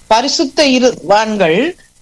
பரிசுத்த இருவான்கள்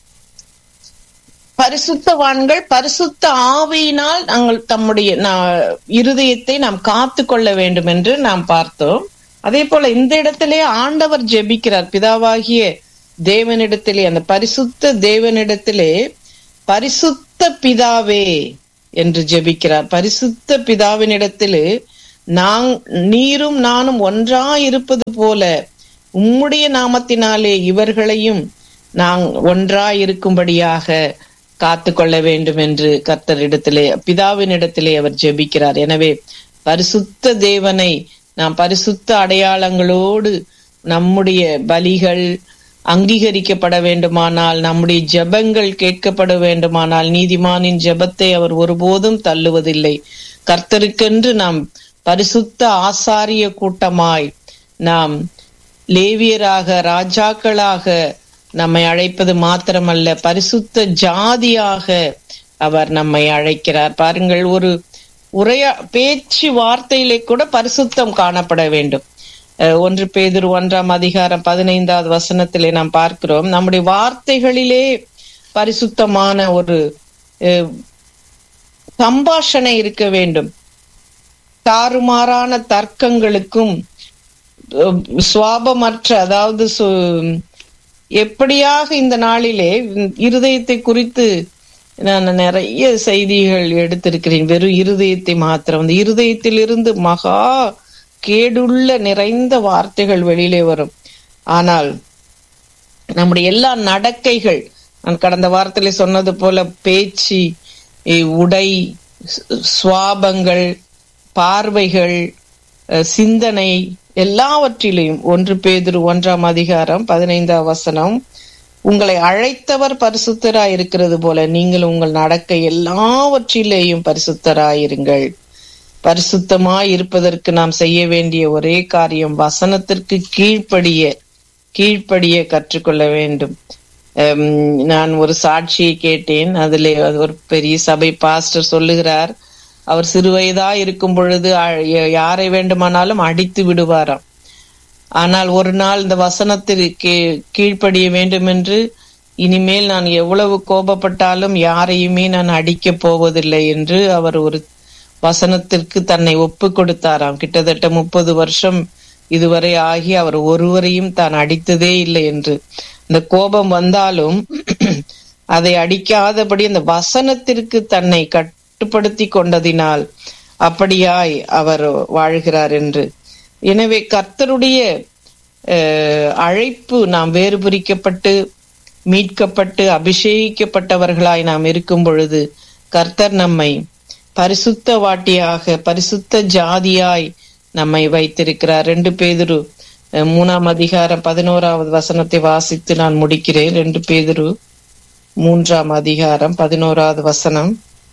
பரிசுத்தவான்கள் பரிசுத்த ஆவியினால் நாங்கள் தம்முடைய நா- இருதயத்தை நாம் காத்து கொள்ள வேண்டும் என்று நாம் பார்த்தோம் அதே போல இந்த இடத்திலே ஆண்டவர் ஜெபிக்கிறார் பிதாவாகிய தேவனிடத்திலே அந்த பரிசுத்த தேவனிடத்திலே பரிசுத்த பிதாவே என்று ஜெபிக்கிறார் பரிசுத்த பிதாவினிடத்திலே நாங் நீரும் நானும் ஒன்றாயிருப்பது போல உம்முடைய நாமத்தினாலே இவர்களையும் நாங் ஒன்றாயிருக்கும்படியாக காத்து கொள்ள வேண்டும் என்று கர்த்தரிடத்திலே பிதாவினிடத்திலே அவர் ஜெபிக்கிறார் எனவே பரிசுத்த தேவனை நாம் பரிசுத்த அடையாளங்களோடு நம்முடைய பலிகள் அங்கீகரிக்கப்பட வேண்டுமானால் நம்முடைய ஜெபங்கள் கேட்கப்பட வேண்டுமானால் நீதிமானின் ஜெபத்தை அவர் ஒருபோதும் தள்ளுவதில்லை கர்த்தருக்கென்று நாம் பரிசுத்த ஆசாரிய கூட்டமாய் நாம் லேவியராக ராஜாக்களாக நம்மை அழைப்பது மாத்திரமல்ல பரிசுத்த ஜாதியாக அவர் நம்மை அழைக்கிறார் பாருங்கள் ஒரு உரையா பேச்சு வார்த்தையிலே கூட பரிசுத்தம் காணப்பட வேண்டும் அஹ் ஒன்று பேதுரு ஒன்றாம் அதிகாரம் பதினைந்தாவது வசனத்திலே நாம் பார்க்கிறோம் நம்முடைய வார்த்தைகளிலே பரிசுத்தமான ஒரு அஹ், சம்பாஷணை இருக்க வேண்டும் தாறுமாறான தர்க்கங்களுக்கும் அஹ், சுவாபமற்ற அதாவது சு- எப்படியாக இந்த நாளிலே இருதயத்தை குறித்து நான் நிறைய செய்திகள் எடுத்திருக்கிறேன் வெறும் இருதயத்தை மாத்திரம் அந்த இருதயத்திலிருந்து மகா கேடுள்ள நிறைந்த வார்த்தைகள் வெளியிலே வரும் ஆனால் நம்முடைய எல்லா நடக்கைகள் நான் கடந்த வாரத்திலே சொன்னது போல பேச்சு இ- உடை ஸ்- சுவாபங்கள் பார்வைகள் அஹ், சிந்தனை எல்லாவற்றிலையும் ஒன்று பேதுரு ஒன்றாம் அதிகாரம் பதினைந்தாம் வசனம் உங்களை அழைத்தவர் பரிசுத்தராய் இருக்கிறது போல நீங்கள் உங்கள் நடக்கை எல்லாவற்றிலேயும் பரிசுத்தராயிருங்கள் பரிசுத்தமாய் இருப்பதற்கு நாம் செய்ய வேண்டிய ஒரே காரியம் வசனத்திற்கு கீழ்ப்படிய கீழ்ப்படிய கற்றுக்கொள்ள வேண்டும் ஹம், நான் ஒரு சாட்சியை கேட்டேன் அதிலே அது ஒரு பெரிய சபை பாஸ்டர் சொல்லுகிறார் அவர் சிறுவயதா இருக்கும் பொழுது அ- யாரை வேண்டுமானாலும் அடித்து விடுவாராம் ஆனால் ஒரு நாள் இந்த வசனத்திற்கு கீழ்ப்படிய வேண்டும் என்று இனிமேல் நான் எவ்வளவு கோபப்பட்டாலும் யாரையுமே நான் அடிக்கப் போவதில்லை என்று அவர் ஒரு வசனத்திற்கு தன்னை ஒப்பு கொடுத்தாராம் கிட்டத்தட்ட முப்பது வருஷம் இதுவரை ஆகி அவர் ஒருவரையும் தான் அடித்ததே இல்லை என்று இந்த கோபம் வந்தாலும் அதை அடிக்காதபடி அந்த வசனத்திற்கு தன்னை கட்டுப்படுத்தி கொண்டதினால் அப்படியாய் அவர் வாழ்கிறார் என்று எனவே கர்த்தருடைய அஹ், அழைப்பு நாம் வேறு பிரிக்கப்பட்டு மீட்கப்பட்டு அபிஷேகிக்கப்பட்டவர்களாய் நாம் இருக்கும் பொழுது கர்த்தர் நம்மை பரிசுத்த வாட்டியாக பரிசுத்த ஜாதியாய் நம்மை வைத்திருக்கிறார் ரெண்டு பேதுரு அஹ், மூணாம் அதிகாரம் பதினோராவது வசனத்தை வாசித்து நான் முடிக்கிறேன் ரெண்டு பேதுரு மூன்றாம் அதிகாரம் பதினோராவது வசனம்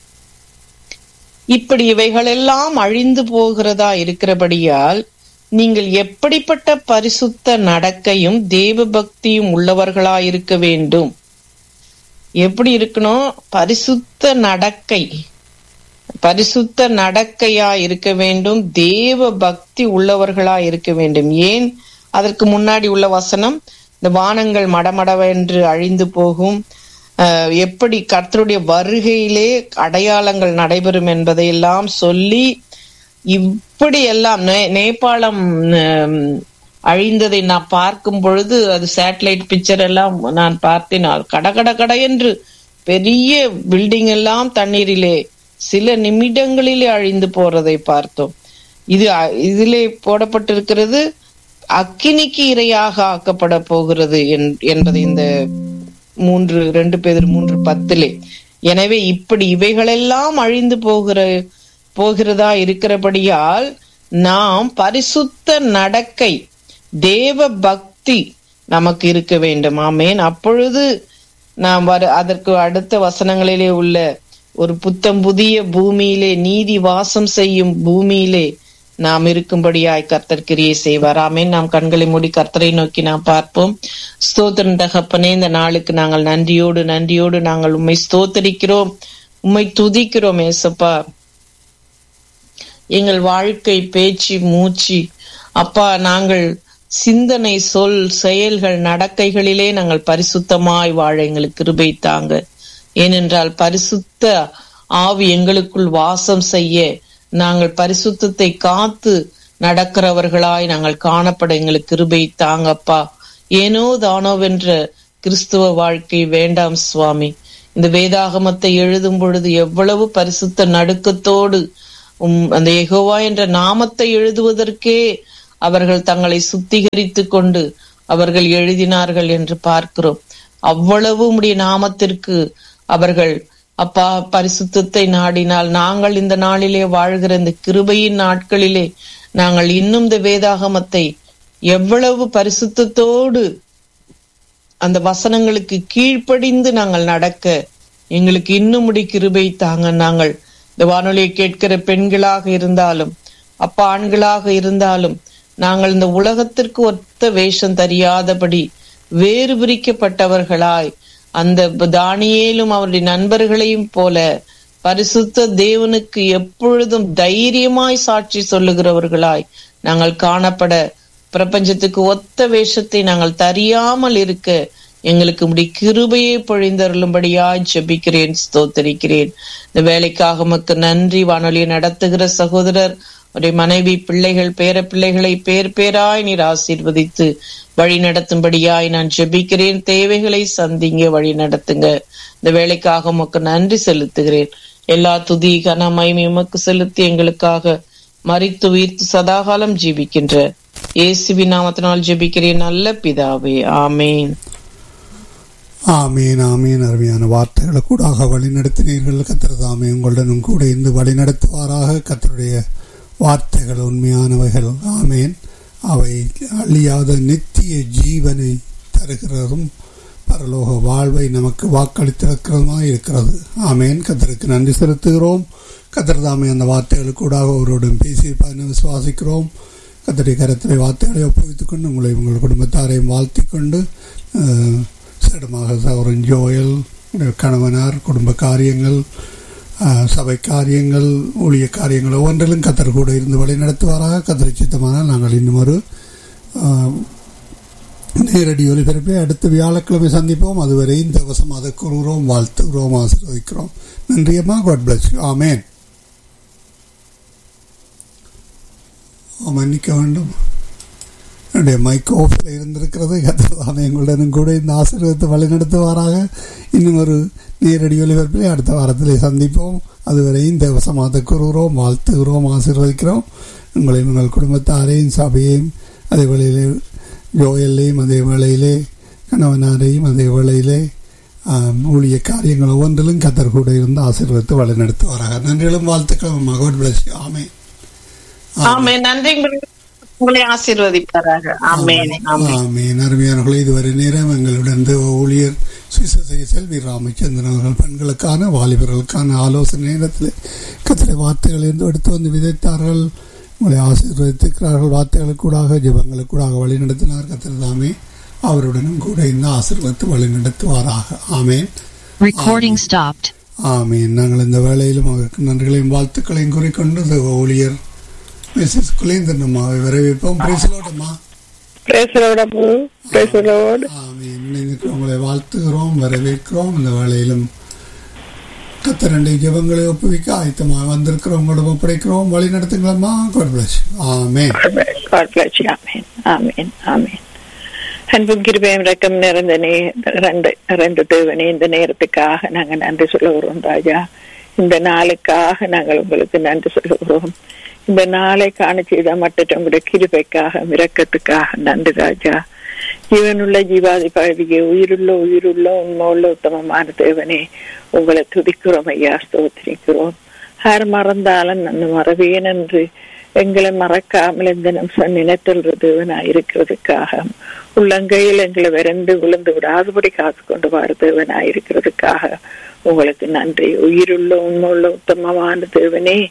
இப்படி இவைகளெல்லாம் அழிந்து போகிறதா இருக்கிறபடியால் நீங்கள் எப்படிப்பட்ட பரிசுத்த நடக்கையும் தேவ பக்தியும் உள்ளவர்களா இருக்க வேண்டும் எப்படி இருக்கணும் பரிசுத்த நடக்கை பரிசுத்த நடக்கையா இருக்க வேண்டும் தேவ பக்தி உள்ளவர்களா இருக்க வேண்டும் ஏன் அதற்கு முன்னாடி உள்ள வசனம் இந்த வானங்கள் மடமடவென்று அழிந்து போகும் அஹ், எப்படி கர்த்தருடைய வருகையிலே அடையாளங்கள் நடைபெறும் என்பதையெல்லாம் சொல்லி இப்படி எல்லாம் நே- நேபாளம் ஹம், அழிந்ததை நான் பார்க்கும் பொழுது அது சேட்டலைட் பிக்சர் எல்லாம் நான் பார்த்தேன் அது கட கட கட என்று பெரிய பில்டிங் எல்லாம் தண்ணீரிலே சில நிமிடங்களிலே அழிந்து போறதை பார்த்தோம் இது அ- இதிலே போடப்பட்டிருக்கிறது அக்கினிக்கு இரையாக ஆக்கப்பட போகிறது என்- என்பதை இந்த மூன்று ரெண்டு பேர் மூன்று பத்திலே எனவே இப்படி இவைகளெல்லாம் அழிந்து போகிற போகிறதா இருக்கிறபடியால் நாம் பரிசுத்த நடக்கை தேவ பக்தி நமக்கு இருக்க வேண்டும் ஆமேன் அப்பொழுது நாம் வர அதற்கு அடுத்த வசனங்களிலே உள்ள ஒரு புத்தம் புதிய பூமியிலே நீதி வாசம் செய்யும் பூமியிலே நாம் இருக்கும்படியாய் கர்த்தர் கிரியை செய்வார் ஆமேன் நாம் கண்களை மூடி கர்த்தரை நோக்கி நாம் பார்ப்போம் ஸ்தோத்திரம் தகப்பனே இந்த நாளுக்கு நாங்கள் நன்றியோடு நன்றியோடு நாங்கள் உம்மை ஸ்தோத்தரிக்கிறோம் உம்மை துதிக்கிறோம் ஏசப்பா எங்கள் வாழ்க்கை பேச்சு மூச்சு அப்பா நாங்கள் சிந்தனை சொல் செயல்கள் நடக்கைகளிலே நாங்கள் பரிசுத்தமாய் வாழ எங்களுக்கு கிருபை தாங்க ஏனென்றால் பரிசுத்த ஆவி எங்களுக்குள் வாசம் செய்ய நாங்கள் பரிசுத்தத்தை காத்து நடக்கிறவர்களாய் நாங்கள் காணப்பட எங்களுக்கு கிருபை தாங்கப்பா ஏனோ தானோவென்ற கிறிஸ்துவ வாழ்க்கை வேண்டாம் சுவாமி இந்த வேதாகமத்தை எழுதும் பொழுது எவ்வளவு பரிசுத்த நடுக்கத்தோடு உம் அந்த எகோவா என்ற நாமத்தை எழுதுவதற்கே அவர்கள் தங்களை சுத்திகரித்து கொண்டு அவர்கள் எழுதினார்கள் என்று பார்க்கிறோம் அவ்வளவு உடைய நாமத்திற்கு அவர்கள் அப்பா பரிசுத்தத்தை நாடினால் நாங்கள் இந்த நாளிலே வாழ்கிற இந்த கிருபையின் நாட்களிலே நாங்கள் இன்னும் இந்த வேதாகமத்தை எவ்வளவு பரிசுத்தத்தோடு அந்த வசனங்களுக்கு கீழ்ப்படிந்து நாங்கள் நடக்க எங்களுக்கு இன்னும் முடி கிருபை தாங்க நாங்கள் இந்த வானொலியை கேட்கிற பெண்களாக இருந்தாலும் அப்பா ஆண்களாக இருந்தாலும் நாங்கள் இந்த உலகத்திற்கு ஒத்த வேஷம் தெரியாதபடி வேறு பிரிக்கப்பட்டவர்களாய் அந்த தானியேலும் அவருடைய நண்பர்களையும் போல பரிசுத்த தேவனுக்கு எப்பொழுதும் தைரியமாய் சாட்சி சொல்லுகிறவர்களாய் நாங்கள் காணப்பட பிரபஞ்சத்துக்கு ஒத்த வேஷத்தை நாங்கள் தறியாமல் இருக்க எங்களுக்கு முடி கிருபையை பொழிந்தருளும்படியாய் ஜெபிக்கிறேன் ஸ்தோத்தரிக்கிறேன் இந்த வேலைக்காக மக்கு நன்றி வானொலியை நடத்துகிற சகோதரர் உடைய மனைவி பிள்ளைகள் பேர பிள்ளைகளை பேர் பேராய் நீர் ஆசீர்வதித்து வழி நடத்தும்படியாய் நான் ஜெபிக்கிறேன் தேவைகளை சந்திங்க வழி நடத்துங்க இந்த வேலைக்காக உமக்கு நன்றி செலுத்துகிறேன் எல்லா துதி கனமையும் உமக்கு செலுத்தி எங்களுக்காக மறித்து உயிர்த்து சதாகாலம் ஜீவிக்கின்ற இயேசுவி நாமத்தினால் ஜெபிக்கிறேன் நல்ல பிதாவே ஆமேன் ஆமீன் ஆமீன் அருமையான வார்த்தைகளை கூடாக வழிநடத்தினீர்கள் கத்தர் தாமே உங்களுடனும் கூட இருந்து வழிநடத்துவாராக கத்தருடைய வார்த்தைகள் உண்மையானவைகள் ஆமேன் அவை அழியாத நித்திய ஜீவனை தருகிறதும் பரலோக வாழ்வை நமக்கு வாக்களித்திருக்கிறதுமாக இருக்கிறது ஆமேன் கத்தருக்கு நன்றி செலுத்துகிறோம் கத்தர் தாமே அந்த வார்த்தைகளுக்கூடாக அவரோடும் பேசியிருப்பார் விசுவாசிக்கிறோம் கத்தருடைய கரத்திலே வார்த்தைகளை ஒப்புவித்துக் கொண்டு உங்களை உங்கள் குடும்பத்தாரையும் வாழ்த்திக் கொண்டு சிடமாக சௌரன் ஜோயல் கணவனார் குடும்ப காரியங்கள் சபை காரியங்கள் ஊழிய காரியங்கள் ஒவ்வொன்றிலும் கத்தர் கூட இருந்து வழி நடத்துவாராக கத்தரை சித்தமானால் நாங்கள் இன்னும் ஒரு நேரடி ஒலிபரப்பை அடுத்த வியாழக்கிழமை சந்திப்போம் அதுவரை இந்த வசம் அதை கூறுகிறோம் வாழ்த்துகிறோம் ஆசீர்வதிக்கிறோம் நன்றியம்மா காட் பிளஸ் ஆமேன் மன்னிக்க வேண்டும் என்னுடைய மைக் ஆஃபில் இருந்திருக்கிறது கத்திரதாமே எங்களுடனும் கூட இந்த ஆசீர்வாதத்தை வழிநடத்துவாராக இன்னும் ஒரு நேரடி ஒலிபரப்பிலே அடுத்த வாரத்திலே சந்திப்போம் அதுவரை இந்த வசமாக கூறுகிறோம் வாழ்த்துகிறோம் ஆசீர்வதிக்கிறோம் உங்களையும் உங்கள் குடும்பத்தாரையும் சபையையும் அதே வேளையிலே ஜோயல்லையும் அதே வேளையிலே கணவனாரையும் அதே வேளையிலே ஊழிய காரியங்கள் ஒவ்வொன்றிலும் கத்தர் கூட இருந்து ஆசீர்வதித்து வழிநடத்துவாராக நன்றிகளும் வாழ்த்துக்களும் மகோட் பிளஸ் ஆமே ஆமே நன்றி உங்களை ஆசீர்வதிப்பாராக ஆமேன் ஆமேன் அருமையானவர்களே இதுவரை நேரம் எங்களுடன் ஊழியர் சுவிசை செல்வி ராமச்சந்திரன் அவர்கள் பெண்களுக்கான வாலிபர்களுக்கான ஆலோசனை நேரத்தில் கத்திரை வார்த்தைகள் இருந்து எடுத்து வந்து விதைத்தார்கள் உங்களை ஆசீர்வதித்திருக்கிறார்கள் வார்த்தைகளுக்கூடாக ஜபங்களுக்கூடாக வழி நடத்தினார் கத்திரதாமே அவருடனும் கூட இந்த ஆசீர்வத்து வழி நடத்துவாராக ஆமேன் Recording stopped. ஆமீன் நாங்கள் இந்த வேளையிலும் அவருக்கு நன்றிகளையும் வாழ்த்துக்களையும் கூறிக்கொண்டு இந்த ஊழியர் மிஸ்ஸஸ் குலேந்தன் அம்மாவை வரவேற்போம் பேசலோடம்மா ஆமீன் உங்களை வாழ்த்துகிறோம் வரவேற்கிறோம் இந்த வேளையிலும் கத்தரண்டை ஜபங்களை ஒப்புவிக்க ஆயத்தமாக வந்திருக்கிறோம் உங்களோட ஒப்படைக்கிறோம் வழி நடத்துங்களம்மா God bless amen God bless you. Amen. Amen. Amen. அன்பும் கிருபையும் ரக்கம் நிறைந்த நே ரெண்டு ரெண்டு தேவனே இந்த நேரத்துக்காக நாங்க நன்றி சொல்லுகிறோம் ராஜா இந்த நாளுக்காக நாங்கள் உங்களுக்கு நன்றி சொல்லுகிறோம் இந்த நாளை காண செய்த மற்ற உங்களுடைய கிருபைக்காக இரக்கத்துக்காக நன்றி ராஜா ஜீவனுள்ள ஜீவாதி பகுதிக்கு உயிருள்ள உயிருள்ள உண்மையுள்ள உத்தமமான தேவனே உங்களை துதிக்கிறோம் ஐயா ஸ்தோத்திரிக்கிறோம் யார் மறந்தாலும் நான் மறவேன் என்று எங்களை மறக்காமல் இந்த நிமிஷம் நினைத்தல்ற தேவனா இருக்கிறதுக்காக உள்ளங்கையில் எங்களை விரைந்து விழுந்து விடாதபடி காத்து கொண்டு வர தேவனா இருக்கிறதுக்காக உங்களுக்கு நன்றி உயிருள்ள உண்மையுள்ள உத்தமமான தேவனே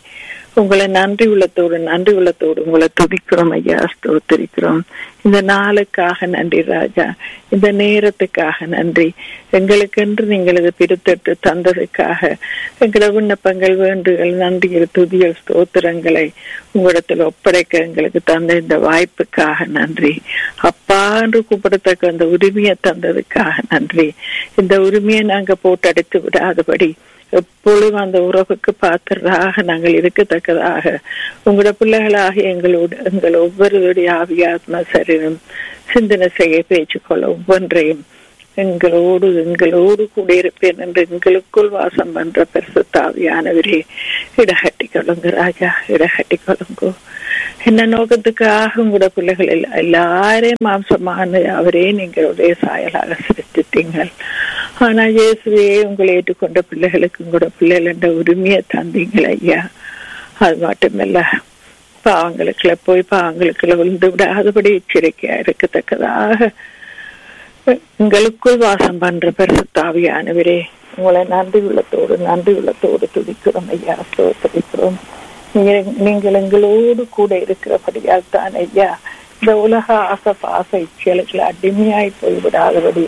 உங்களை நன்றி உள்ளத்தோடு நன்றி உள்ளத்தோடு உங்களை துதிக்கிறோம் ஐயா ஸ்தோத்திரிக்கிறோம் இந்த நாளுக்காக நன்றி ராஜா இந்த நேரத்துக்காக நன்றி எங்களுக்கென்று நீங்கள் இதை பிரித்தெடுத்து தந்ததுக்காக எங்களோட விண்ணப்பங்கள் வேண்டுகள் நன்றிகள் துதிகள் ஸ்தோத்திரங்களை உங்களிடத்தில் ஒப்படைக்க எங்களுக்கு தந்த இந்த வாய்ப்புக்காக நன்றி அப்பா என்று கூப்பிடத்தக்க அந்த உரிமையை தந்ததுக்காக நன்றி இந்த உரிமையை நாங்க போட்டு அடித்து விடாதபடி எப்பொழுதும் அந்த உறவுக்கு பாத்திரராக நாங்கள் இருக்கத்தக்கதாக உங்களோட பிள்ளைகளாக எங்களோடு எங்கள் ஒவ்வொருவருடைய ஆவியாத்ம சரீரம் சிந்தனை செய்ய பேச்சுக்கொள்ள ஒவ்வொன்றையும் எங்களோடு எங்களோடு கூட இருப்பேன் என்று எங்களுக்குள் வாசம் பண்ற பெருசுத்தாவியானவரே இடகட்டி கொள்ளுங்க ராஜா இடகட்டி கொள்ளுங்கோ என்ன நோக்கத்துக்காக உங்களோட பிள்ளைகள் எல்லா- எல்லாரையும் மாம்சமான அவரே நீங்களுடைய சாயலாக சிருஷ்டித்தீங்கள் ஆனா இயேசுவே உங்களை ஏற்றுக்கொண்ட பிள்ளைகளுக்கு உங்களோட பிள்ளைகள் என்ற உரிமையை தந்தீங்கள் ஐயா அது மட்டுமல்ல பாவங்களுக்குள்ள போய் பாவங்களுக்குள்ள விழுந்து விடாதபடி எச்சரிக்கையா இருக்கத்தக்கதாக உங்களுக்குள் வாசம் பண்ற பரிசுத்தாவியானவரே உங்களை நன்றி உள்ளத்தோடு நன்றி உள்ளத்தோடு துதிக்கிறோம் ஐயா ஸ்தோத்திரிக்கிறோம் நீங்க- நீங்கள் எங்களோடு கூட இருக்கிறபடியால் தான் ஐயா இந்த உலக ஆசை பாச இச்சலுக்கு அடிமையாய் போய்விடாதபடி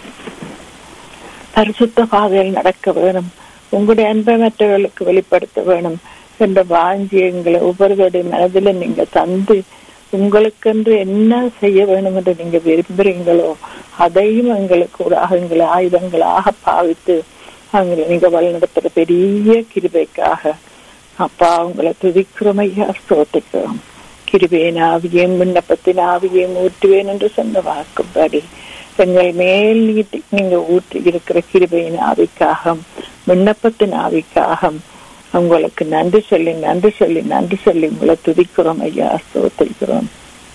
பரிசுத்த பாதையில் நடக்க வேணும் உங்களுடைய அன்பை மற்றவர்களுக்கு வெளிப்படுத்த வேணும் என்ற வாஞ்சி எங்களை ஒவ்வொருவருடைய மனதில நீங்க தந்து உங்களுக்கென்று என்ன செய்ய வேண்டும் என்று நீங்க விரும்புறீங்களோ அதையும் எங்களுக்கு கூட எங்களை ஆயுதங்களாக பாவித்து அவங்களை நீங்க வழிநடத்துற பெரிய கிருபைக்காக அப்பா உங்களை துதிக்கிறோம் ஐயா ஸ்தோத்திக்கிறோம் கிருபேன் ஆவியேன் விண்ணப்பத்தின் ஆவியேன் ஊற்றுவேன் என்று சொன்ன வாக்குப்படி எங்கள் மேல் நீட்டி நீங்க ஊற்றி இருக்கிற கிருபையின் ஆவிக்காக விண்ணப்பத்தின் ஆவிக்காக உங்களுக்கு நன்றி சொல்லி நன்றி சொல்லி நன்றி சொல்லி உங்களை துதிக்கிறோம் ஐயா ஸ்தோத்திரிக்கிறோம்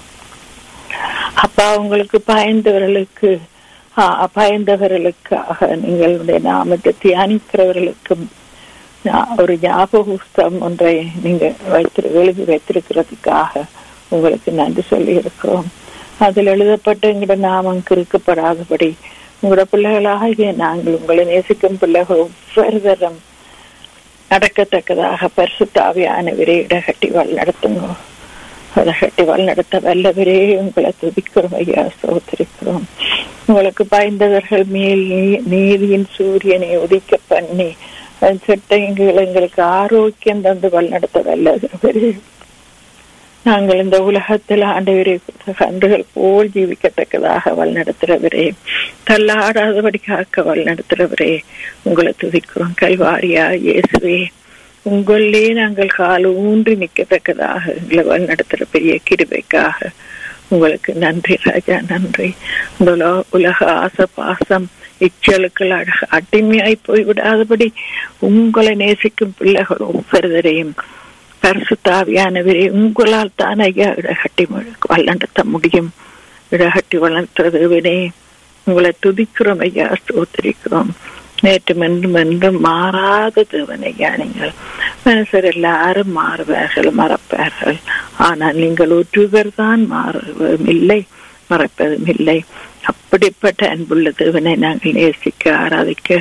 அப்பா உங்களுக்கு பயந்தவர்களுக்கு ஆ, பயந்தவர்களுக்காக நீங்களுடைய நாமத்தை தியானிக்கிறவர்களுக்கும் ஞா- ஒரு ஞாபக புஸ்தகம் ஒன்றை நீங்க வைத்திரு எழுதி வைத்திருக்கிறதுக்காக உங்களுக்கு நன்றி சொல்லி இருக்கிறோம் அதில் எழுதப்பட்ட எங்களோட நாமம் கிறுக்கப்படாதபடி உங்களோட பிள்ளைகளாகிய நாங்கள் உங்களை நேசிக்கும் பிள்ளைகள் ஒவ்வொரு தரம் நடக்கத்தக்கதாக பரிசுத்தாவியானவரே இடகட்டி வழிநடத்துங்க இடகட்டி வழிநடத்த வல்லவரே உங்களை துதிக்கிறோம் ஐயா சோதரிக்கிறோம் உங்களுக்கு பயந்தவர்கள் மேல் நீ- நீதியின் சூரியனை உதிக்க பண்ணி அதன் சட்டங்கள் எங்களுக்கு ஆரோக்கியம் தந்து வழிநடத்த வல்லவரே நாங்கள் இந்த உலகத்தில் ஆண்டவரே கன்றுகள் போல் ஜீவிக்கத்தக்கதாக வழிநடத்துறவரே தள்ளாடாதபடி காக்க வழிநடத்துறவரே உங்களை துதிக்கிறோம் கல்வாரியா இயேசுவே உங்களே நாங்கள் கால் ஊன்றி நிற்கத்தக்கதாக எங்களை வழிநடத்துற பெரிய கிருபைக்காக உங்களுக்கு நன்றி ராஜா நன்றி இந்த உலக- உலக ஆசை பாசம் இச்சலுக்கள் அழக அடிமையாய் போய்விடாதபடி உங்களை நேசிக்கும் பிள்ளைகள் ஒவ்வொருவரையும் பரிசுத்தாவியானவரே உங்களால் தான் ஐயா இடகட்டி வல்லண்டத்த முடியும் இடகட்டி வளர்த்துறதுவனே உங்களை துதிக்கிறோம் ஐயா ஸ்தோத்திரிக்கிறோம் நேற்று என்றும் என்றும் மாறாத தேவன் ஐயா நீங்கள் மனுஷர் எல்லாரும் மாறுவார்கள் மறப்பார்கள் ஆனால் நீங்கள் ஒருவர் தான் மாறுவதும் இல்லை மறப்பதும் இல்லை அப்படிப்பட்ட அன்புள்ள தேவனை நாங்கள் நேசிக்க ஆராதிக்க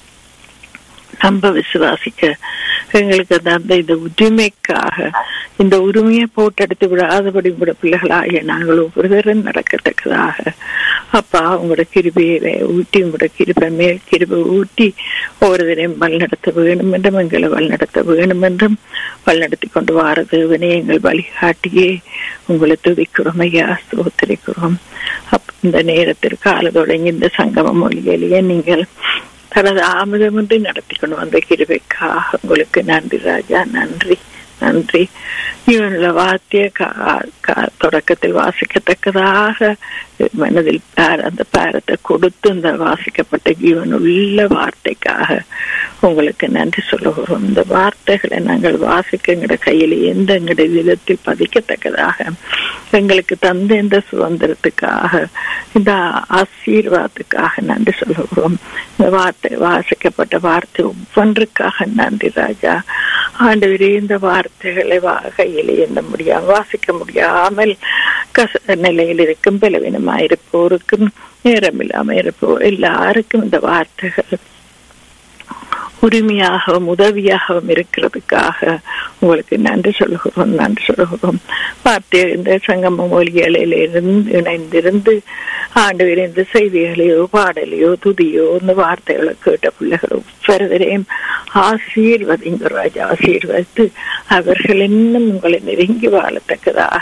நம்ப விசுவாசிக்க எங்களுக்கு அந்த அந்த இந்த உரிமைக்காக இந்த உரிமையை போட்டெடுத்து விடாதபடி உங்களோட பிள்ளைகளாகிய நாங்கள் ஒவ்வொருவரும் நடக்கத்தக்கதாக அப்பா உங்களோட கிருபையை ஊட்டி உங்களோட கிருபை மேல் கிருபை ஊட்டி ஒவ்வொருவரையும் வழிநடத்த வேண்டும் என்றும் எங்களை வழிநடத்த வேண்டும் என்றும் வழிநடத்தி கொண்டு வார தேவனே எங்கள் வழிகாட்டியே உங்களை துதிக்கிறோம் ஐயா ஸ்தோத்திரிக்கிறோம் அப் இந்த நேரத்திற்கு கால தொடங்கி இந்த சங்கம மொழியிலேயே நீங்கள் தனது ஆமதமின்றி நடத்தி கொண்டு வந்த கிருபைக்காக உங்களுக்கு நன்றி ராஜா நன்றி நன்றி இவனுள்ள வார்த்தைய கா- கா- தொடக்கத்தில் வாசிக்கத்தக்கதாக மனதில் பார- அந்த பாரத்தை கொடுத்து இந்த வாசிக்கப்பட்ட ஜீவனுள்ள வார்த்தைக்காக உங்களுக்கு நன்றி சொல்லுகிறோம் இந்த வார்த்தைகளை நாங்கள் வாசிக்க எங்கட கையில் எந்த எங்கட விதத்தில் பதிக்கத்தக்கதாக எங்களுக்கு தந்த இந்த சுதந்திரத்துக்காக இந்த ஆசீர்வாதத்துக்காக நன்றி சொல்லுகிறோம் இந்த வார்த்தை வாசிக்கப்பட்ட வார்த்தை ஒவ்வொன்றுக்காக நன்றி ராஜா ஆண்டவரே இந்த வார்த்தைகளை வா- கையில் எண்ண முடியாம வாசிக்க முடியாமல் கச நிலையில் இருக்கும் பலவீனமாயிருப்போருக்கும் நேரம் இல்லாம இருப்போர் எல்லாருக்கும் இந்த வார்த்தைகள் உரிமையாகவும் உதவியாகவும் இருக்கிறதுக்காக உங்களுக்கு நன்றி சொல்லுகிறோம் நன்றி சொல்லுகிறோம் வார்த்தை இந்த சங்கம மொழிகளில் இருந்து இணைந்திருந்து ஆண்டு இந்த செய்திகளையோ பாடலையோ துதியோ இந்த வார்த்தைகளை கேட்ட பிள்ளைகள் ஒவ்வொருவரையும் ஆசீர்வதிங்க ராஜா ஆசீர்வதித்து அவர்கள் இன்னும் உங்களை நெருங்கி வாழத்தக்கதாக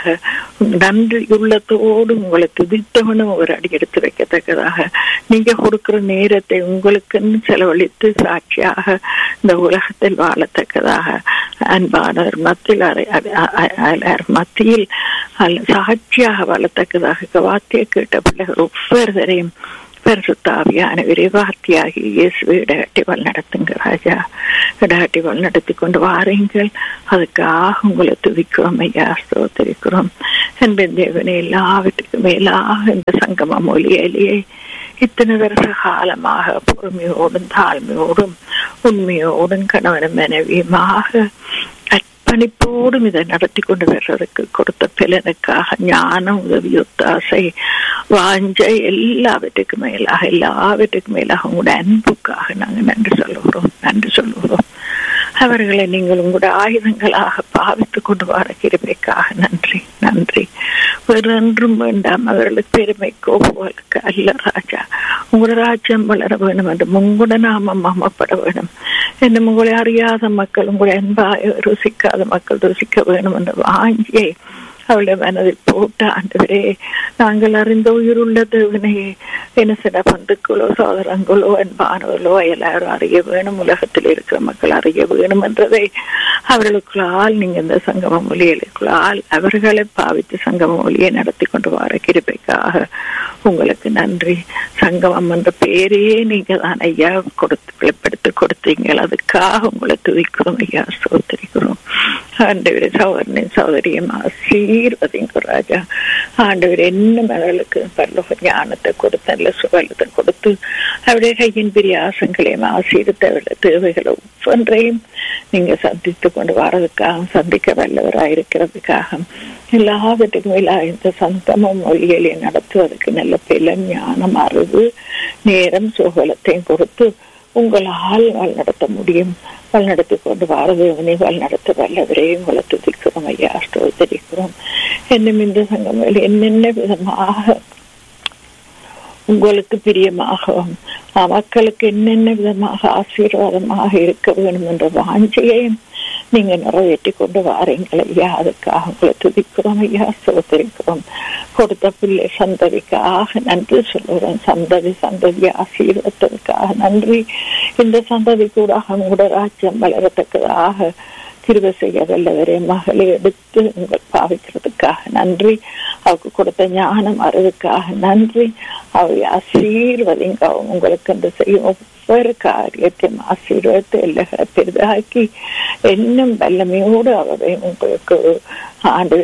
நன்றி உள்ளத்தோடு உங்களை துதித்தவனும் ஒரு அடி எடுத்து வைக்கத்தக்கதாக நீங்க கொடுக்கிற நேரத்தை உங்களுக்குன்னு செலவழித்து சாட்சியாக இந்த உலகத்தில் வாழத்தக்கதாக அன்பானவர் மத்தியில் அறை- அறை- அ- அ- மத்தியில் அல்ல- சாட்சியாக வாழத்தக்கதாக வார்த்தையை கேட்ட பிள்ளைகள் ஒவ்வொருவரையும் பரிசுத்தாவியான விரைவார்த்தியாகி இயேசுவை இடகட்டி வழிநடத்துங்க ராஜா இடகட்டி வழிநடத்தி கொண்டு வாருங்கள் அதுக்காக உங்களை துதிக்கிறோம் ஐயா ஸ்தோத்திரிக்கிறோம் என்பன் தேவனே எல்லாவற்றுக்கும் மேலாக இந்த சங்கம மொழியிலேயே இத்தனை வருஷ காலமாக பொறுமையோடும் தாழ்மையோடும் உண்மையோடும் கணவனும் மனைவியுமாக அர்ப்பணிப்போடும் இதை நடத்தி கொண்டு வர்றதுக்கு கொடுத்த பலனுக்காக ஞானம் உதவி ஒத்தாசை வாஞ்சை எல்லாவற்றுக்கும் மேலாக எல்லாவற்றுக்கும் மேலாக உங்களோட அன்புக்காக நாங்கள் நன்றி சொல்லுகிறோம் நன்றி சொல்லுகிறோம் அவர்களை நீங்கள் உங்களோட ஆயுதங்களாக பாவித்து கொண்டு வர கிருபைக்காக நன்றி நன்றி வேறொன்றும் வேண்டாம் அவர்களுக்கு பெருமைக்கோ புகழுக்கு அல்ல ராஜா உங்களோட ராஜ்யம் வளர வேணும் என்று உங்களோட நாமம் மாமப்பட வேணும் என்ன உங்களை அறியாத மக்கள் உங்களை அன்பா ருசிக்காத மக்கள் ருசிக்க வேணும் என்ற வாஞ்சியை அவளுடைய மனதில் போட்ட ஆண்டவரே நாங்கள் அறிந்த உயிருள்ள தேவனையே என்ன சில பந்துக்களோ சோதரங்களோ அன்பானவர்களோ எல்லாரும் அறிய வேணும் உலகத்தில் இருக்கிற மக்கள் அறிய வேணும் என்றதை அவர்களுக்குள்ளால் நீங்க இந்த சங்கம மொழிகளுக்குள்ளால் அவர்களை பாவித்து சங்கம மொழியை நடத்தி கொண்டு வர கிருபைக்காக உங்களுக்கு நன்றி சங்கமம் என்ற பேரையே நீங்க தான் ஐயா கொடுத்து வெளிப்படுத்தி கொடுத்தீங்க அதுக்காக உங்களை துதிக்கிறோம் ஐயா சோதரிக்கிறோம் ஆண்டவரே சகோதரனின் சகோதரியும் ஆசீர்வதிங்க ராஜா ஆண்டவர் என்ன மகளுக்கு பரலோக ஞானத்தை கொடுத்து நல்ல சுகலத்தை கொடுத்து அவருடைய கையின் பிரியாசங்களையும் ஆசீர்த்து அவருடைய தேவைகளை ஒவ்வொன்றையும் நீங்க சந்தித்து கொண்டு வரதுக்காக சந்திக்க வல்லவராக இருக்கிறதுக்காக எல்லாவற்றுக்கும் எல்லா இந்த சந்தமும் மொழிகளையும் நடத்துவதற்கு நல்ல பிலம் ஞானம் அறிவு நேரம் சுகலத்தையும் கொடுத்து உங்களால் வழிநடத்த முடியும் வழிநடத்தி கொண்டு வாரதேவனை வழிநடத்த வல்லவரே உங்களை துதிக்கிறோம் ஐயா ஸ்தோத்தரிக்கிறோம் என்னும் இந்த சங்கங்கள் என்னென்ன விதமாக உங்களுக்கு பிரியமாகவும் மக்களுக்கு என்னென்ன விதமாக ஆசீர்வாதமாக இருக்க வேண்டும் என்ற வாஞ்சையையும் நீங்க நிறைவேற்றி கொண்டு வாரீங்கள் ஐயா அதுக்காக உங்களை துதிக்கிறோம் ஐயா சோதரிக்கிறோம் கொடுத்த பிள்ளை சந்ததிக்காக நன்றி சொல்லுறோம் சந்ததி சந்ததி ஆசீர்வத்திற்காக நன்றி இந்த சந்ததி கூட உங்களோட ராஜ்யம் வளரத்தக்கதாக கிருப செய்ய வல்லவரே மகளை எடுத்து உங்கள் பாவிக்கிறதுக்காக நன்றி அவருக்கு கொடுத்த ஞானம் அறிவுக்காக நன்றி அவை ஆசீர்வதிங்க உங்களுக்கு அந்த செய்யும் ஒவ்வொரு காரியத்தையும் ஆசீர்வத்தை எல்லைகளை பெரிதாக்கி இன்னும் வல்லமையோடு அவரை உங்களுக்கு ஆண்டு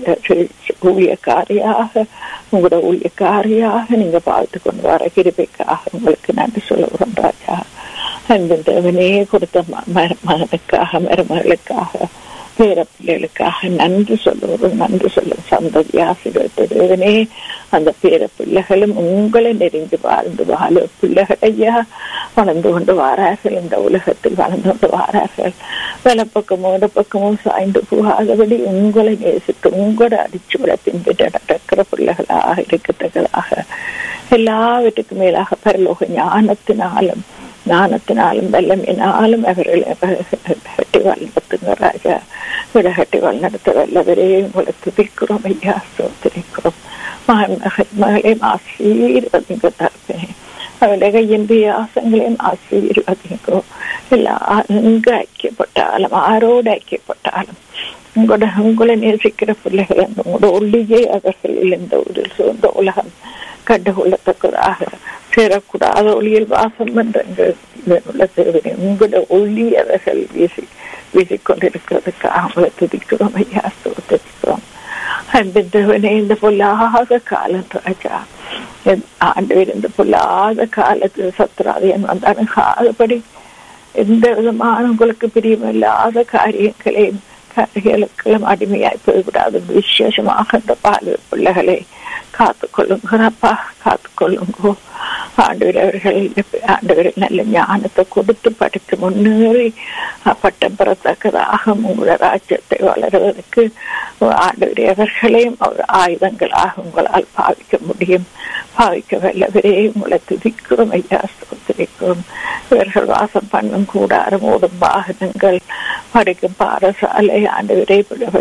ஊழியக்காரியாக உங்களோட ஊழியக்காரியாக நீங்க பார்த்து கொண்டு வர கிருபைக்காக உங்களுக்கு நன்றி சொல்லுகிறோம் ராஜா அன்பு தேவனே கொடுத்த மகனுக்காக மருமகளுக்காக பேர பிள்ளைகளுக்காக நன்றி சொல்லுவோம் நன்றி சொல்லும் சந்ததி ஆசீர்வத்த தேவனே அந்த பேர பிள்ளைகளும் உங்களை நெருங்கி வாழ்ந்து வாழ பிள்ளைகள் ஐயா வளர்ந்து கொண்டு வாரார்கள் இந்த உலகத்தில் வளர்ந்து கொண்டு வாரார்கள் வலப்பக்கமோ இடப்பக்கமோ சாய்ந்து போகாதபடி உங்களை நேசித்து உங்களோட அடிச்சு விட பின்பிட்டு நடக்கிற பிள்ளைகளாக இருக்கத்தக்கதாக எல்லாவற்றுக்கும் மேலாக பரலோக ஞானத்தினாலும் ஞானத்தினாலும் வல்லமினாலும் அவர்களை கட்டி வளர்த்துங்க ராஜா விடகட்டி வழிநடத்த வல்லவரே உங்களை துதிக்கிறோம் ஐயா சோதரிக்கிறோம் மகன் மகன் மகளையும் ஆசீர்வதிங்க தரப்பேன் அவளுடைய கையின் பியாசங்களையும் ஆசீர்வதிங்கோ எல்லா எங்க ஐக்கியப்பட்டாலும் ஆரோடு ஐக்கியப்பட்டாலும் உங்களோட உங்களை நேசிக்கிற பிள்ளைகள் உங்களோட ஒளியே அவர்களில் இந்த ஒரு சொந்த உலகம் கண்டுகொள்ளத்தக்கதாக சேரக்கூடாத ஒளியில் வாசம் என்ற தேவனை உங்களோட ஒளி அவர்கள் வீசி வீசிக்கொண்டிருக்கிறதுக்காக அவங்களை துதிக்கிறோம் ஐயா துதிக்கிறோம் அன்பு தேவனே இந்த பொல்லாத காலம் ராஜா ஆண்டு இந்த பொல்லாத காலத்தில் சத்ராதியன் வந்தானுகாதபடி எந்த விதமான உங்களுக்கு பிரியமில்லாத காரியங்களையும் காரியங்களுக்கெல்லாம் அடிமையாய் போய்விடாது விசேஷமாக இந்த பால் பிள்ளைகளை காத்து கொள்ளுங்கப்பா காத்து கொள்ளுங்கோ ஆண்டவர் அவர்கள் ஆண்டவர் நல்ல ஞானத்தை கொடுத்து படித்து முன்னேறி அஹ், பட்டம் பெறத்தக்கதாக உங்களோட ராஜ்யத்தை வளர்வதற்கு ஆண்டவர் அவர்களையும் அவர் ஆயுதங்களாக உங்களால் பாவிக்க முடியும் பாவிக்க வல்லவரே உங்களை துதிக்கிறோம் ஐயா ஸ்தோத்திரிக்கிறோம் இவர்கள் வாசம் பண்ணும் கூடாரம் ஓடும் வாகனங்கள் படிக்கும் பாடசாலை ஆண்டவரே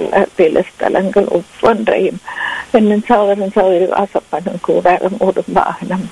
பில ஸ்தலங்கள் ஒவ்வொன்றையும் இன்னும் சகோதரன் சகோதரி வாசம் பண்ணும் கூடாரம் ஓடும் வாகனம்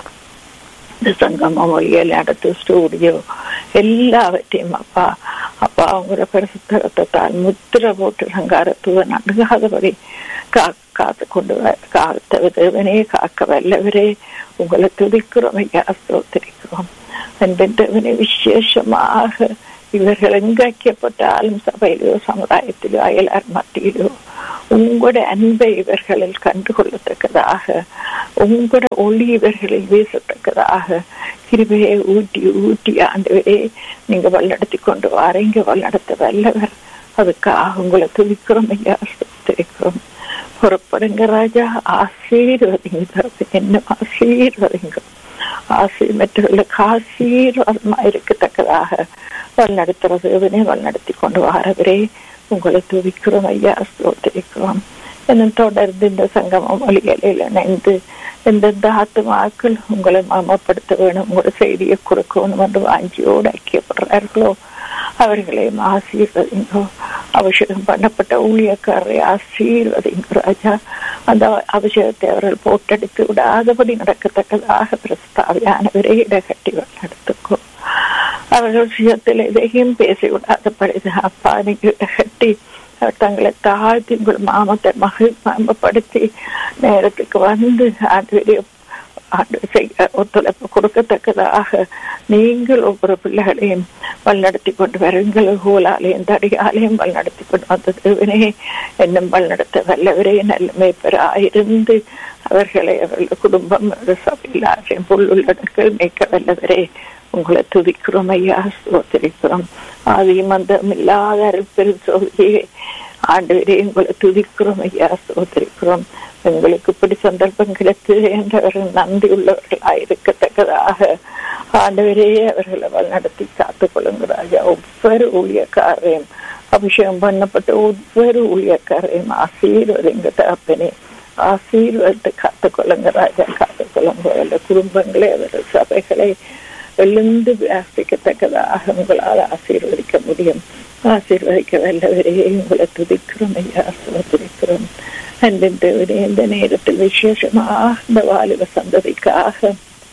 இந்த சங்கமம் ஒளியல் அடுத்து ஸ்டூடியோ எல்லாவற்றையும் அப்பா அப்பா அவங்களோட பரிசுத்தரத்தால் முத்திர போட்டு சங்காரத்துவன் அணுகாதபடி கா காத்து கொண்டு வ- காத்த தேவனே காக்க வல்லவரே உங்களை துதிக்கிறோம் ஐயா ஸ்தோத்திரிக்கிறோம் அன்பின் தேவனே விசேஷமாக இவர்கள் எங்காக்கப்பட்டாலும் சபையிலோ சமுதாயத்திலோ அயலார் மத்தியிலோ உங்களோட அன்பை இவர்களில் கண்டுகொள்ளத்தக்கதாக உங்களோட ஒளி இவர்களில் வீசத்தக்கதாக கிருபையை ஊட்டி ஊட்டி ஆண்டவரே நீங்க வல்லடத்தி கொண்டு வாரீங்க வல்லடத்த வல்லவர் அதுக்காக உங்களை துதிக்கிறோம் ஐயா ஸ்தோத்திரிக்கிறோம் புறப்படுங்க ராஜா ஆசீர்வதிங்க என்ன ஆசீர்வதிங்க ஆசை மற்றவர்களுக்கு ஆசீர்வாதமா இருக்கத்தக்கதாக வழிநடத்துற தேவனே வழிநடத்தி கொண்டு வாரவரே உங்களை துதிக்கிறோம் ஐயா ஸ்தோத்திரிக்கிறோம் இன்னும் தொடர்ந்து இந்த சங்கமம் மொழிகளில் இணைந்து எந்தெந்த ஆத்துமாக்கள் உங்களை மாமப்படுத்த வேணும் உங்களோட செய்தியை கொடுக்கணும் என்று வாஞ்சியோடு ஐக்கியப்படுறார்களோ அவர்களையும் ஆசீர்வதிங்கோ அபிஷேகம் பண்ணப்பட்ட ஊழியக்காரரை ஆசீர்வதிங்க ராஜா அந்த அபிஷேகத்தை அவர்கள் போட்டெடுத்து விடாதபடி நடக்கத்தக்கதாக பிரஸ்தாவியானவரே இடகட்டி நடத்துக்கோ அவர்கள் விஷயத்தில் எதையும் பேசி விடாதபடி அப்பா நீங்க இடகட்டி தங்களை தாழ்த்தி உங்கள் மாமத்தை மகிழ் மாமப்படுத்தி நேரத்துக்கு வந்து ஆண்டு ஆண்டு செய்ய ஒத்துழைப்பு கொடுக்கத்தக்கதாக நீங்கள் ஒவ்வொரு பிள்ளைகளையும் வழிநடத்தி கொண்டு வருங்கள் ஹோலாலையும் தடியாலையும் வழிநடத்தி கொண்டு வந்த தேவனே என்னும் வழிநடத்த வல்லவரே நல்ல மேய்ப்பராயிருந்து அவர்களை அவர்கள் குடும்பம் சபையில் புல்லுள்ளடக்கள் மேய்க்க வல்லவரே உங்களை துதிக்கிறோம் ஐயா ஸ்தோத்திரிக்கிறோம் ஆதியும் அந்தம் இல்லாத அருப்பெரும் சோதியே ஆண்டவரே உங்களை துதிக்கிறோம் ஐயா ஸ்தோத்திரிக்கிறோம் எங்களுக்கு இப்படி சந்தர்ப்பம் கிடைத்து என்றவர்கள் நன்றி உள்ளவர்களாயிருக்கத்தக்கதாக ஆண்டவரே அவர்களை வழிநடத்தி காத்துக் கொள்ளுங்க ராஜா ஒவ்வொரு ஊழியக்காரையும் அபிஷேகம் பண்ணப்பட்ட ஒவ்வொரு ஊழியக்காரையும் ஆசீர்வதிங்க தகப்பனே ஆசீர்வதித்து காத்துக் கொள்ளுங்க ராஜா காத்துக் கொள்ளுங்க அவருடைய குடும்பங்களை அவர்கள் சபைகளை எழுந்து வியாசிக்கத்தக்கதாக உங்களால் ஆசீர்வதிக்க முடியும் ஆசீர்வதிக்க வல்லவரே உங்களை துதிக்கிறோம் ஐயா சுமத்திருக்கிறோம் அன்பின் தேவனே இந்த நேரத்தில் விசேஷமாக இந்த வாலிப சந்ததிக்காக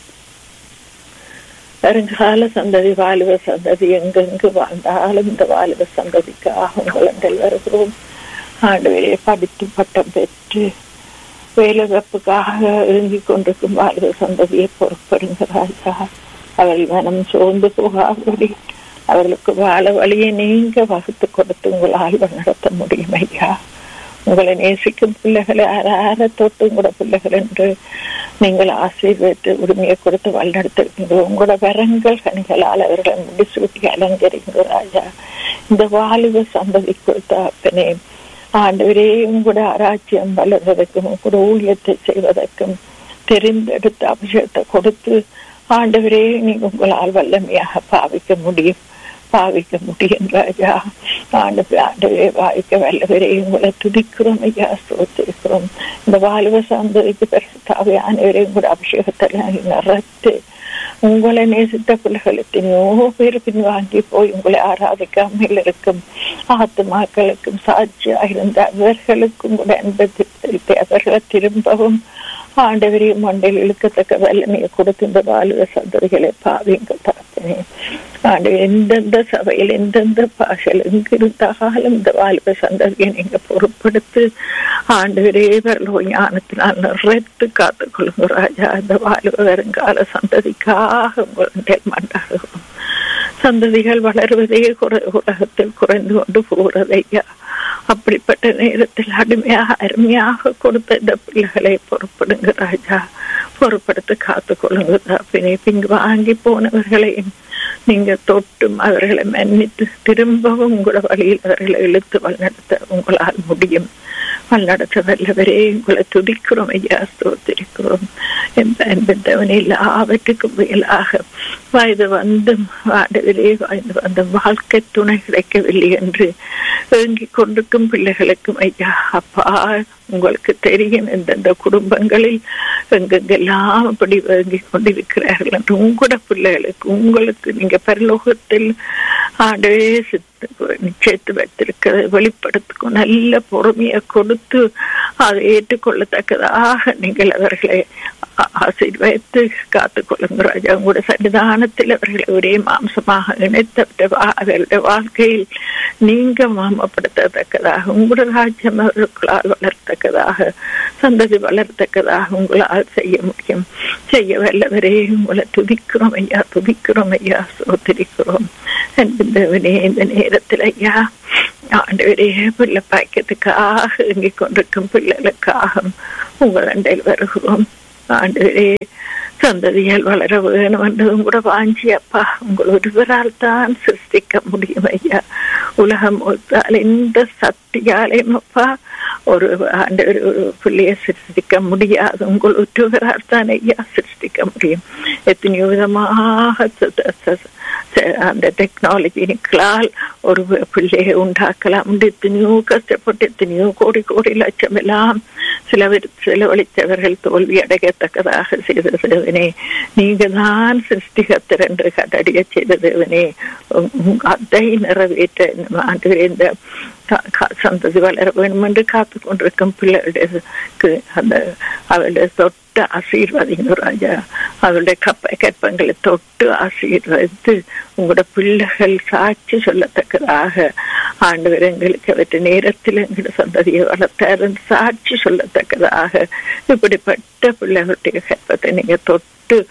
வருங்கால சந்ததி வாலிப சந்ததி எங்கெங்கு வாழ்ந்தாலும் இந்த வாலிப சந்ததிக்காக உங்களங்கள் வருகிறோம் ஆண்டவரே படித்து பட்டம் பெற்று வேலைவாய்ப்புக்காக இறங்கிக் கொண்டிருக்கும் வாலிப சந்ததியை பொறுப்படுங்க ராஜா அவர்கள் மனம் சோர்ந்து போகாதபடி அவர்களுக்கு வாழ வழியை நீங்க வகுத்து கொடுத்து உங்களால் நடத்த முடியும் ஐயா உங்களை நேசிக்கும் பிள்ளைகளை அறார தொட்டு உங்களோட பிள்ளைகள் என்று நீங்கள் ஆசீர்வதித்து உரிமையை கொடுத்து வழிநடத்திருக்கீங்க உங்களோட வரங்கள் கனிகளால் அவர்களை முடிசூட்டி அலங்கரிங்க ராஜா இந்த வாலிப சந்ததி கொடுத்த அப்பனே ஆண்டவரே உங்களோட ஆராய்ச்சியம் வளர்வதற்கும் உங்களோட ஊழியத்தை செய்வதற்கும் தெரிந்தெடுத்த அபிஷேகத்தை கொடுத்து ஆண்டவரே நீங்க உங்களால் வல்லமையாக பாவிக்க முடியும் பாவிக்க முடியும் ராஜா ஆண்டு ஆண்டவரே பாவிக்க வல்லவரே உங்களை துதிக்கிறோம் ஐயா சோத்திருக்கிறோம் இந்த வாழ்வ சந்ததிக்கு பெருசாவே ஆண்டவரே உங்களோட அபிஷேகத்தில் நிறத்து உங்களை நேசித்த பிள்ளைகளுக்கு பேர் பின்வாங்கி போய் உங்களை ஆராதிக்காமல் இருக்கும் ஆத்துமாக்களுக்கும் சாட்சியாக இருந்த அவர்களுக்கும் கூட அன்பத்தை அவர்களை திரும்பவும் ஆண்டவரையும் மண்டையில் இழுக்கத்தக்க வல்லமையை கொடுத்து இந்த வாலிப சந்ததிகளை பாவிங்க தரப்பனே ஆண்டு எந்தெந்த சபையில் எந்தெந்த பாஷையில் எங்கிருந்தாலும் இந்த வாலிப சந்ததியை நீங்க பொறுப்படுத்து ஆண்டவரே வரலோ ஞானத்தினால் நிறைத்து காத்துக்கொள்ளுங்க ராஜா இந்த வாலிப வருங்கால சந்ததிக்காக உங்களுடைய மண்டாடுகிறோம் சந்ததிகள் வளர்வதே உலகத்தில் குறைந்து கொண்டு போறதையா அப்படிப்பட்ட நேரத்தில் அடிமையாக அருமையாக கொடுத்த இந்த பிள்ளைகளை பொறுப்படுங்க ராஜா பொறுப்படுத்தி காத்துக்கொள்ளுங்க தாப்பினை பிங்கு வாங்கி போனவர்களையும் நீங்க தொட்டும் அவர்களை மன்னித்து திரும்பவும் உங்களோட வழியில் அவர்களை இழுத்து வழிநடத்த உங்களால் முடியும் வல்லடத்த வல்லவரே உங்களை துதிக்கிறோம் ஐயா ஸ்தோத்திரிக்கிறோம் என்பதவன் எல்லாவற்றுக்கும் மேலாக வயது வந்தும் ஆண்டவரே வயது வந்த வாழ்க்கை துணை கிடைக்கவில்லை என்று ஏங்கிக் கொண்டிருக்கும் பிள்ளைகளுக்கும் ஐயா அப்பா உங்களுக்கு தெரியும் எந்தெந்த குடும்பங்களில் எங்கெங்கெல்லாம் அப்படி வேங்கி கொண்டிருக்கிறார்கள் என்று உங்களோட பிள்ளைகளுக்கு உங்களுக்கு நீங்க பரலோகத்தில் ஆண்டவே நிச்சயத்து வைத்திருக்கிறத வெளிப்படுத்துக்கும் நல்ல பொறுமையை கொடுத்து அதை ஏற்றுக்கொள்ளத்தக்கதாக நீங்கள் அவர்களை ஆசீர்வதித்து காத்துக் கொள்ளுங்க ராஜா உங்களுடைய சன்னிதானத்தில் அவர்களை ஒரே மாம்சமாக இணைத்த அவர்களுடைய வாழ்க்கையில் நீங்க மாமப்படுத்தத்தக்கதாக உங்களுடைய ராஜ்யம் அவர்களால் வளர்த்தக்கதாக சந்ததி வளர்த்தக்கதாக உங்களால் செய்ய முடியும் செய்ய வல்லவரே உங்களை துதிக்கிறோம் ஐயா துதிக்கிறோம் ஐயா சோதரிக்கிறோம் என்பதவனே இந்த நேரத்தில் ஐயா ஆண்டவரே பிள்ளை பாய்க்கிறதுக்காக இங்கிக் கொண்டிருக்கும் பிள்ளைகளுக்காக உங்கள் அண்டையில் வருகிறோம் ஆண்டவரே சந்ததியால் வளர வேணும் என்றதும் கூட வாஞ்சி அப்பா உங்கள் ஒருவரால் தான் சிருஷ்டிக்க முடியும் ஐயா உலகம் ஒத்தால் எந்த சக்தியாலையும் அப்பா ஒரு ஆண்டு ஒரு பிள்ளைய சிருஷ்டிக்க முடியாது உங்கள் ஒருவரால் தான் ஐயா சிருஷ்டிக்க முடியும் எத்தனையோ விதமாக அந்த டெக்னாலஜிக்களால் ஒரு பிள்ளையை உண்டாக்கலாம் எத்தனையோ கஷ்டப்பட்டு எத்தனையோ கோடி கோடி லட்சம் எல்லாம் சிலவர் செலவழித்தவர்கள் தோல்வி அடையத்தக்கதாக செய்த தேவனே நீங்க தான் சிருஷ்டிகத்தர் என்று கட்டடிய செய்த தேவனே அதை நிறைவேற்ற ஆண்டு இந்த சந்ததி வளர வேண்டும் என்று காத்து கொண்டிருக்கும் பிள்ளைகளுக்கு அந்த அவளுடைய தொட்டு ஆசீர்வாதிங்க ராஜா அவளுடைய கப்ப கற்பங்களை தொட்டு ஆசீர்வதித்து உங்களோட பிள்ளைகள் சாட்சி சொல்லத்தக்கதாக ஆண்டவர் எங்களுக்கு அவற்றை நேரத்தில் எங்களோட சந்ததியை வளர்த்தார் சாட்சி சொல்லத்தக்கதாக இப்படிப்பட்ட பிள்ளைகளுடைய கற்பத்தை நீங்க தொட்டு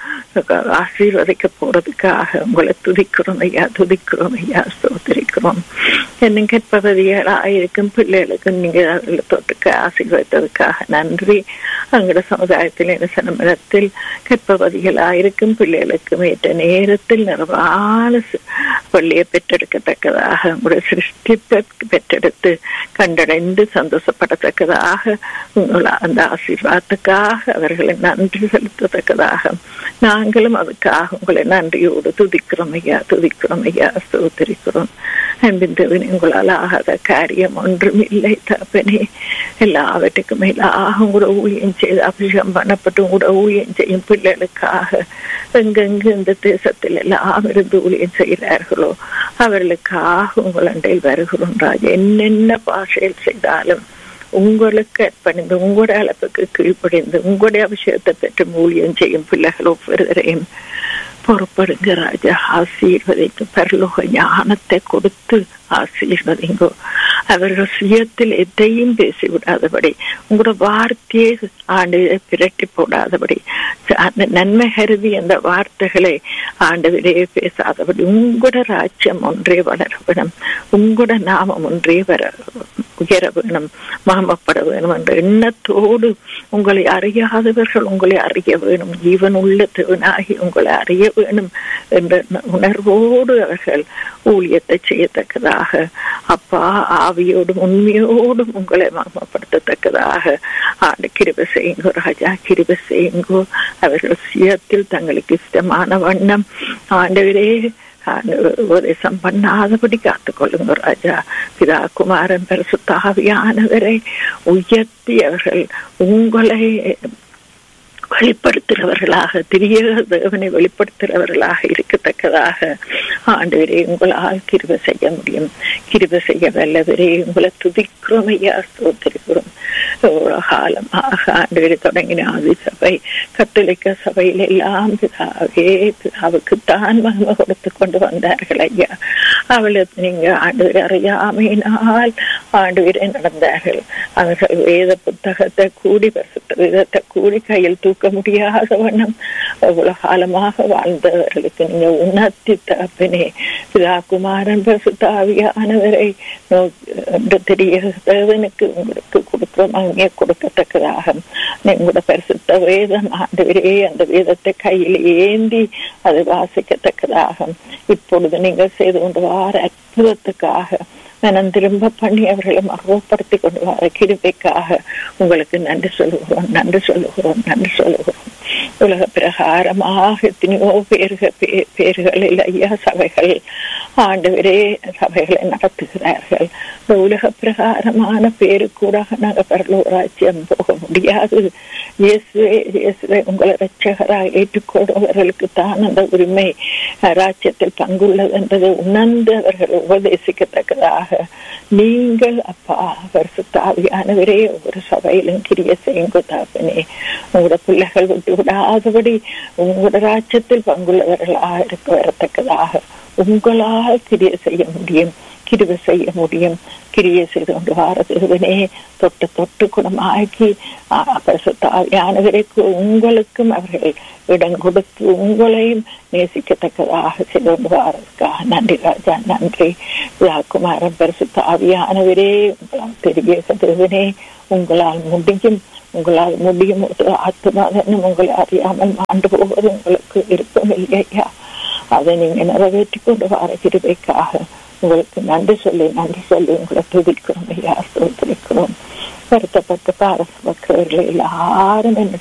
ஆசீர்வதிக்க போறதுக்காக உங்களை துதிக்கிறோம் ஐயா துதிக்கிறோம் ஐயா சோதரிக்கிறோம் என்னும் கற்பவதிகளாயிருக்கும் பிள்ளைகளுக்கு நீங்க அவர்களை தொட்டுக்க ஆசீர்வதித்ததுக்காக நன்றி எங்களோட சமுதாயத்தில் சனமரத்தில் கற்பவதிகளாயிருக்கும் பிள்ளைகளுக்கும் ஏற்ற நேரத்தில் நிறைவான பள்ளியை பெற்றெடுக்கத்தக்கதாக உங்களுடைய சிருஷ்டிப்பை பெற்றெடுத்து கண்டடைந்து சந்தோஷப்படத்தக்கதாக உங்களை அந்த ஆசீர்வாதத்துக்காக அவர்களை நன்றி செலுத்தத்தக்கதாக நாங்களும் அதுக்காக உங்களை நன்றியோடு துதிக்கிறோம் ஐயா துதிக்கிறோம் ஐயா சோதரிக்கிறோம் அன்பின் உங்களால் ஆகாத காரியம் ஒன்றும் இல்லை தப்பனே எல்லாவற்றுக்கும் மேலாக கூட ஊழியம் செய்து அபிஷேகம் பண்ணப்பட்டு கூட ஊழியம் செய்யும் பிள்ளைகளுக்காக எங்கெங்கு இந்த தேசத்தில் எல்லாம் இருந்து ஊழியம் செய்கிறார்களோ அவர்களுக்காக உங்கள் அண்டையில் வருகிறோம் ராஜா என்னென்ன பாஷையில் செய்தாலும் உங்களுக்கு அர்ப்பணிந்து உங்களுடைய அளவுக்கு கீழ்ப்படிந்து உங்களுடைய அபிஷேகத்தை பெற்று ஊழியம் செய்யும் பிள்ளைகள் ஒவ்வொருவரையும் பொறுப்படுங்க ராஜா ஆசீர்வதிங்க பரலோக ஞானத்தை கொடுத்து ஆசீர்வதிங்கோ அவர்கள் சுயத்தில் எதையும் பேசி விடாதபடி உங்களோட வார்த்தையை ஆண்டு பிரட்டி போடாதபடி அந்த நன்மை கருதி அந்த வார்த்தைகளை ஆண்டவரே பேசாதபடி உங்களோட ராஜ்யம் ஒன்றே வளர வேணும் உங்களோட நாமம் ஒன்றே வர உயர வேணும் மாமப்பட வேணும் என்ற எண்ணத்தோடு உங்களை அறியாதவர்கள் உங்களை அறிய வேணும் ஜீவன் உள்ள தேவனாகி உங்களை அறிய வேணும் என்ற உணர்வோடு அவர்கள் ஊழியத்தை செய்யத்தக்கதாக அப்பா ஆவியோடும் உண்மையோடும் உங்களை மர்மப்படுத்தத்தக்கதாக ஆண்டு கிருப செய்யுங்கோ ராஜா கிருப செய்யுங்கோ அவர்கள் சுயத்தில் தங்களுக்கு இஷ்டமான வண்ணம் ஆண்டவரே உபதேசம் பண்ணாதபடி காத்துக்கொள்ளுங்க ராஜா பிதா குமாரன் பரிசுத்தாவியானவரை உயர்த்தி அவர்கள் உங்களை வெளிப்படுத்துகிறவர்களாக திரிய தேவனை வெளிப்படுத்துகிறவர்களாக இருக்கத்தக்கதாக ஆண்டவரே உங்களால் கிருப செய்ய முடியும் கிருப செய்ய வல்லவரே உங்களை துதிக்கிறோம் ஐயா ஸ்தோத்திரிக்கிறோம் காலமாக ஆண்டவரை தொடங்கின ஆதி சபை கத்தோலிக்க சபையில் எல்லாம் பிதாவே பிதாவுக்குத்தான் மகிமை கொடுத்து கொண்டு வந்தார்கள் ஐயா அவளுக்கு நீங்க ஆண்டவரை அறியாமையினால் ஆண்டவரை நடந்தார்கள் அவர்கள் வேத புத்தகத்தை கூடி பரிசுத்த விதத்தை கூடி கையில் தூக்க முடியாத வண்ணம் அவ்வளவு காலமாக வாழ்ந்தவர்களுக்கு நீங்க உணர்த்தி தகப்பனே பிதா குமாரன் பசுத்தாவியானவரை என்று தெரிய தேவனுக்கு உங்களுக்கு கொடுக்கிறோம் அங்கே கொடுக்கத்தக்கதாக உங்களோட பரிசுத்த வேதம் ஆண்டவரே அந்த வேதத்தை கையில் ஏந்தி அது வாசிக்கத்தக்கதாக இப்பொழுது நீங்கள் செய்து கொண்டு வார அற்புதத்துக்காக மனம் திரும்ப பண்ணி அவர்களை மறுபடுத்தி கொண்டு வர கிருபைக்காக உங்களுக்கு நன்றி சொல்லுகிறோம் நன்றி சொல்லுகிறோம் நன்றி சொல்லுகிறோம் உலக பிரகாரமாக எத்தனையோ பேர்கள் பே- பேர்களில் ஐயா சபைகள் ஆண்டவரே சபைகளை நடத்துகிறார்கள் இந்த உலக பிரகாரமான பேரு கூட நாங்கள் பரலோராஜ்யம் போக முடியாது இயேசுவே இயேசுவே உங்களை ரட்சகராக ஏற்றுக்கொள்பவர்களுக்கு தான் அந்த உரிமை அஹ், ராஜ்யத்தில் பங்குள்ளது என்பதை உணர்ந்து அவர்கள் உபதேசிக்கத்தக்கதாக நீங்கள் அப்பா பரிசுத்தாவியானவரே ஒவ்வொரு சபையிலும் கிரிய செய்யுங்க தாப்பனே உங்களோட பிள்ளைகள் விட்டு விடாதபடி உங்களோட ராஜ்யத்தில் பங்குள்ளவர்களாக இருக்க வரத்தக்கதாக உங்களால் கிரிய செய்ய முடியும் கிருபை செய்ய முடியும் கிரியை செய்து கொண்டு வார திருவனே தொட்டு தொட்டு குணமாக்கி பரிசுத்தாவியானவரை உங்களுக்கும் அவர்கள் இடம் கொடுத்து உங்களையும் நேசிக்கத்தக்கதாக செய்து கொண்டு வாரதுக்காக நன்றி ராஜா நன்றி குமாரன் பரிசுத்த ஆவியானவரே உங்களால் தெரிய திருவனே உங்களால் முடியும் உங்களால் முடியும் ஒரு ஆத்மாதனும் உங்களை அறியாமல் மாண்டு போவது உங்களுக்கு விருப்பம் இல்லையா அதை நீங்க நிறைவேற்றி கொண்டு வர கிருபைக்காக உங்களுக்கு நன்றி சொல்லி நன்றி சொல்லி உங்களை துதிக்கிறோம் ஐயா ஸ்தோத்திரிக்கிறோம் வருத்தப்பட்டு பாரசபக்தவர்கள் எல்லாரும் என்னுடைய